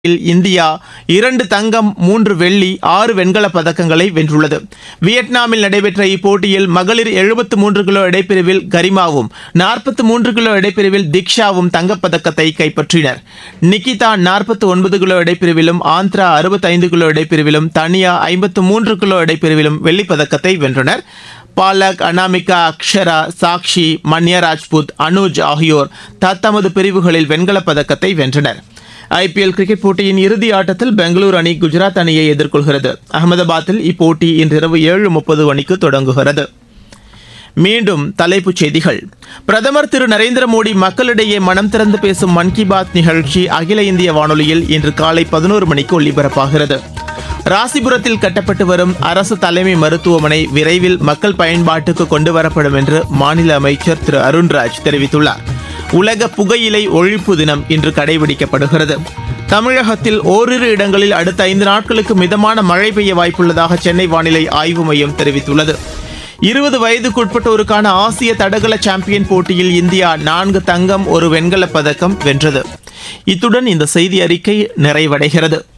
India இரண்டு தங்கம் மூன்று வெள்ளி ஆறு வெண்கலப் பதக்கங்களை வென்றுள்ளது வியட்நாமில் நடைபெற்ற இப்போட்டியில் மகளிர் எழுபத்து மூன்று கிலோ எடைப்பிரிவில் கரிமாவும் நாற்பத்து மூன்று கிலோ எடைப்பிரிவில் திக்ஷாவும் தங்கப்பதக்கத்தை கைப்பற்றினர் நிகிதா நாற்பத்து ஒன்பது கிலோ எடைப்பிரிவிலும் ஆந்திரா அறுபத்தைந்து கிலோ எடைப்பிரிவிலும் தனியா ஐம்பத்து மூன்று கிலோ எடைப்பிரிவிலும் வெள்ளிப் பதக்கத்தை வென்றனர் பாலக் அனாமிகா அக்ஷரா சாக்ஷி மன்யா ராஜ்புத் அனுஜ் ஆகியோர் தத்தமது பிரிவுகளில் வெண்கலப் பதக்கத்தை வென்றனர் ஐபிஎல் கிரிக்கெட் போட்டியின் இறுதி ஆட்டத்தில் பெங்களூரு அணி குஜராத் அணியை எதிர்கொள்கிறது அகமதாபாத்தில் இப்போட்டி இன்றிரவு ஏழு முப்பது மணிக்கு தொடங்குகிறது மீண்டும் தலைப்புச் செய்திகள் பிரதமர் திரு நரேந்திர மோடி மக்களிடையே மனம் திறந்து பேசும் மன் கி பாத் நிகழ்ச்சி அகில இந்திய வானொலியில் இன்று காலை பதினோரு மணிக்கு ஒலிபரப்பாகிறது ராசிபுரத்தில் கட்டப்பட்டு வரும் அரசு தலைமை மருத்துவமனை விரைவில் மக்கள் பயன்பாட்டுக்கு கொண்டு வரப்படும் என்று மாநில அமைச்சர் திரு அருண்ராஜ் தெரிவித்துள்ளார் உலக புகையிலை ஒழிப்பு தினம் இன்று கடைபிடிக்கப்படுகிறது தமிழகத்தில் ஓரிரு இடங்களில் அடுத்த ஐந்து நாட்களுக்கு மிதமான மழை பெய்ய வாய்ப்புள்ளதாக சென்னை வானிலை ஆய்வு மையம் தெரிவித்துள்ளது இருபது வயதுக்குட்பட்டோருக்கான ஆசிய தடகள சாம்பியன் போட்டியில் இந்தியா நான்கு தங்கம் ஒரு வெண்கலப் பதக்கம் வென்றது இத்துடன் இந்த செய்தி அறிக்கை நிறைவடைகிறது